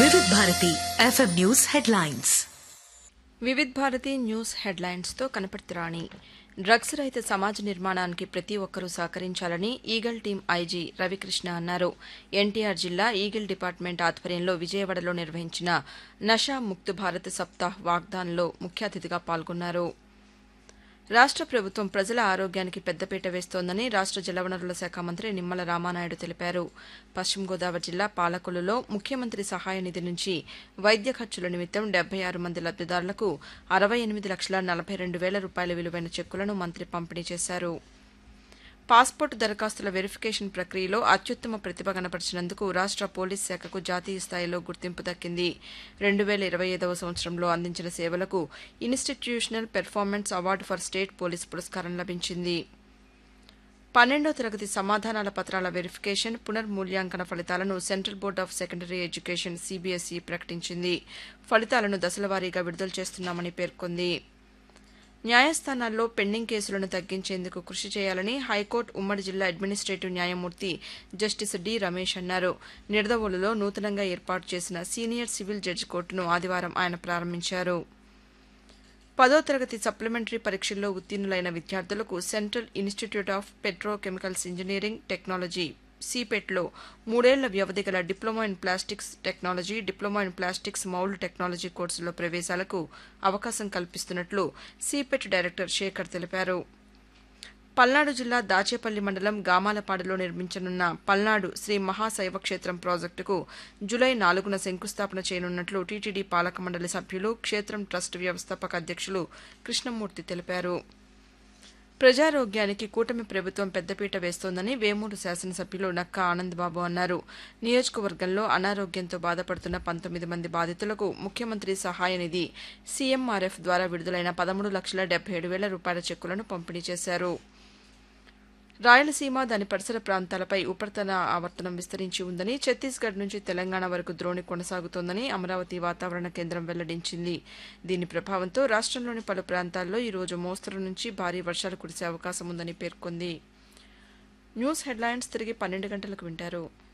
వివిధ Bharati FM news headlines Vividh Bharati news హెడ్లైన్స్తో Kanaparthi Rani drugs రహిత సమాజ నిర్మాణానికి ప్రతి ఒక్కరూ సహకరించాలని ఈగల్ టీం ఐజీ రవికృష్ణ అన్నారు ఎన్టీఆర్ జిల్లా ఈగిల్ డిపార్ట్మెంట్ ఆధ్వర్యంలో విజయవాడలో నిర్వహించిన నషా ముక్త్ భారత్ సప్తాహ్ వాగ్దాన్లో ముఖ్య అతిథిగా పాల్గొన్నారు రాష్ట్ర ప్రభుత్వం ప్రజల ఆరోగ్యానికి పెద్దపీట వేస్తోందని రాష్ట్ర జలవనరుల శాఖ మంత్రి నిమ్మల రామానాయుడు తెలిపారు పశ్చిమ గోదావరి జిల్లా పాలకొల్లులో ముఖ్యమంత్రి సహాయ నిధి నుంచి వైద్య ఖర్చుల నిమిత్తం డెబ్బై ఆరు మంది లబ్దిదారులకు అరవై ఎనిమిది లక్షల నలభై రెండు వేల రూపాయల విలువైన చెక్కులను మంత్రి పంపిణీ చేశారు పాస్పోర్ట్ దరఖాస్తుల వెరిఫికేషన్ ప్రక్రియలో అత్యుత్తమ ప్రతిభ కనపరిచినందుకు రాష్ట్ర పోలీస్ శాఖకు జాతీయ స్థాయిలో గుర్తింపు దక్కింది రెండు వేల ఇరవై ఐదవ సంవత్సరంలో అందించిన సేవలకు institutional performance award for state police పురస్కారం లభించింది పన్నెండో తరగతి సమాధానాల పత్రాల వెరిఫికేషన్ పునర్మూల్యాంకన ఫలితాలను central board of secondary education CBSE ప్రకటించింది ఫలితాలను దశలవారీగా విడుదల చేస్తున్నామని పేర్కొంది న్యాయస్థానాల్లో పెండింగ్ కేసులను తగ్గించేందుకు కృషి చేయాలని హైకోర్టు ఉమ్మడి జిల్లా అడ్మినిస్ట్రేటివ్ న్యాయమూర్తి జస్టిస్ డి రమేష్ అన్నారు నిడదవోలులో నూతనంగా ఏర్పాటు చేసిన సీనియర్ సివిల్ జడ్జి కోర్టును ఆదివారం ఆయన ప్రారంభించారు పదో తరగతి సప్లిమెంటరీ పరీక్షల్లో ఉత్తీర్ణులైన విద్యార్థులకు central institute of petrochemicals engineering technology సిపెట్లో మూడేళ్ల వ్యవధి గల diploma in plastics technology diploma in plastics mould technology కోర్సులో ప్రవేశాలకు అవకాశం కల్పిస్తున్నట్లు సిపెట్ డైరెక్టర్ శేఖర్ తెలిపారు పల్నాడు జిల్లా దాచేపల్లి మండలం గామాలపాడులో నిర్మించనున్న పల్నాడు శ్రీ మహాశైవ క్షేత్రం ప్రాజెక్టుకు జులై నాలుగున శంకుస్థాపన చేయనున్నట్లు టీటీడీ పాలక మండలి సభ్యులు క్షేత్రం ట్రస్ట్ వ్యవస్థాపక అధ్యక్షులు కృష్ణమూర్తి తెలిపారు ప్రజారోగ్యానికి కూటమి ప్రభుత్వం పెద్దపీట వేస్తోందని వేమూరు శాసనసభ్యులు నక్కా ఆనందబాబు అన్నారు నియోజకవర్గంలో అనారోగ్యంతో బాధపడుతున్న పంతొమ్మిది మంది బాధితులకు ముఖ్యమంత్రి సహాయ నిధి సీఎంఆర్ఎఫ్ ద్వారా విడుదలైన పదమూడు లక్షల డెబ్బై ఏడు వేల రూపాయల చెక్కులను పంపిణీ చేశారు రాయలసీమ దాని పరిసర ప్రాంతాలపై ఉపరితల ఆవర్తనం విస్తరించి ఉందని ఛత్తీస్గఢ్ నుంచి తెలంగాణ వరకు ద్రోణి కొనసాగుతోందని అమరావతి వాతావరణ కేంద్రం వెల్లడించింది దీని ప్రభావంతో రాష్ట్రంలోని పలు ప్రాంతాల్లో ఈ రోజు మోస్తరు నుంచి భారీ వర్షాలు కురిసే అవకాశం ఉందని పేర్కొంది న్యూస్ హెడ్లైన్స్ తిరిగి పన్నెండు గంటలకు వింటారు